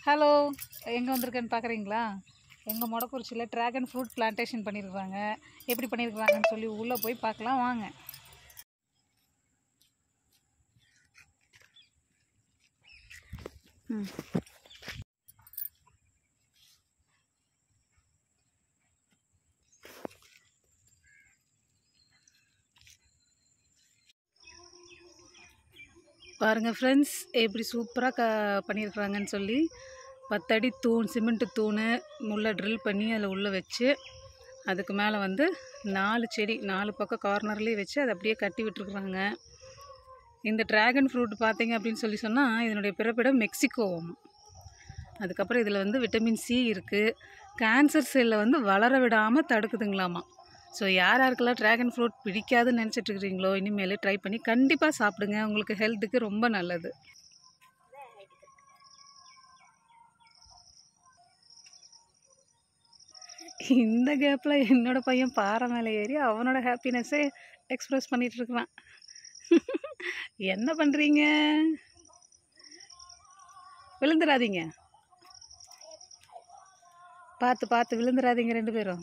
hello எங்கே வந்திருக்கேன்னு பார்க்குறீங்களா எங்கள் மொடக்குறிச்சியில் ட்ராகன் ஃப்ரூட் பிளான்டேஷன் பண்ணியிருக்காங்க எப்படி பண்ணியிருக்கிறாங்கன்னு சொல்லி உள்ளே போய் பார்க்கலாம் வாங்க ம் பாருங்கள் ஃப்ரெண்ட்ஸ் எப்படி சூப்பராக க பண்ணியிருக்கிறாங்கன்னு சொல்லி பத்தடி தூண் சிமெண்ட்டு தூண் உள்ள ட்ரில் பண்ணி அதில் உள்ளே வச்சு அதுக்கு மேலே வந்து நாலு செடி நாலு பக்கம் கார்னர்லேயே வச்சு அதை அப்படியே கட்டி விட்டுருக்குறாங்க இந்த ட்ராகன் ஃப்ரூட் பார்த்தீங்க அப்படின்னு சொல்லி சொன்னால் இதனுடைய பிறப்பிடம் மெக்சிகோவும் அதுக்கப்புறம் இதில் வந்து விட்டமின் சி இருக்குது கேன்சர் செல்லை வந்து வளர விடாமல் தடுக்குதுங்களாமா ஸோ யார் யாருக்கெல்லாம் ட்ராகன் ஃப்ரூட் பிடிக்காதுன்னு நினச்சிட்டு இருக்கிறீங்களோ இனிமேல் ட்ரை பண்ணி கண்டிப்பாக சாப்பிடுங்க உங்களுக்கு ஹெல்த்துக்கு ரொம்ப நல்லது இந்த கேப்பில் என்னோட பையன் பாறை மேலே ஏறி அவனோட ஹாப்பினஸ்ஸை எக்ஸ்ப்ரெஸ் பண்ணிட்டு இருக்கிறான் என்ன பண்ணுறீங்க விழுந்துடாதீங்க பார்த்து பார்த்து விழுந்துடாதீங்க ரெண்டு பேரும்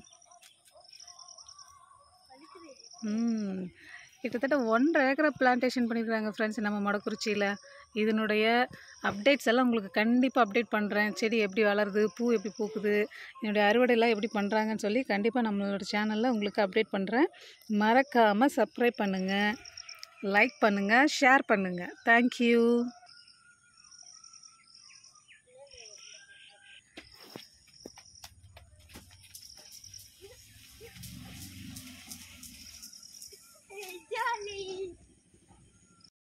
ம் கிட்டத்தட்ட ஒன்றரை ஏக்கரை பிளான்டேஷன் பண்ணியிருக்காங்க ஃப்ரெண்ட்ஸ் நம்ம மடக்குறிச்சியில் இதனுடைய அப்டேட்ஸ் எல்லாம் உங்களுக்கு கண்டிப்பாக அப்டேட் பண்ணுறேன் செடி எப்படி வளருது பூ எப்படி பூக்குது என்னுடைய அறுவடையெல்லாம் எப்படி பண்ணுறாங்கன்னு சொல்லி கண்டிப்பாக நம்மளோட சேனலில் உங்களுக்கு அப்டேட் பண்ணுறேன் மறக்காமல் சப்ஸ்கிரைப் பண்ணுங்கள் லைக் பண்ணுங்கள் ஷேர் பண்ணுங்கள் தேங்க்யூ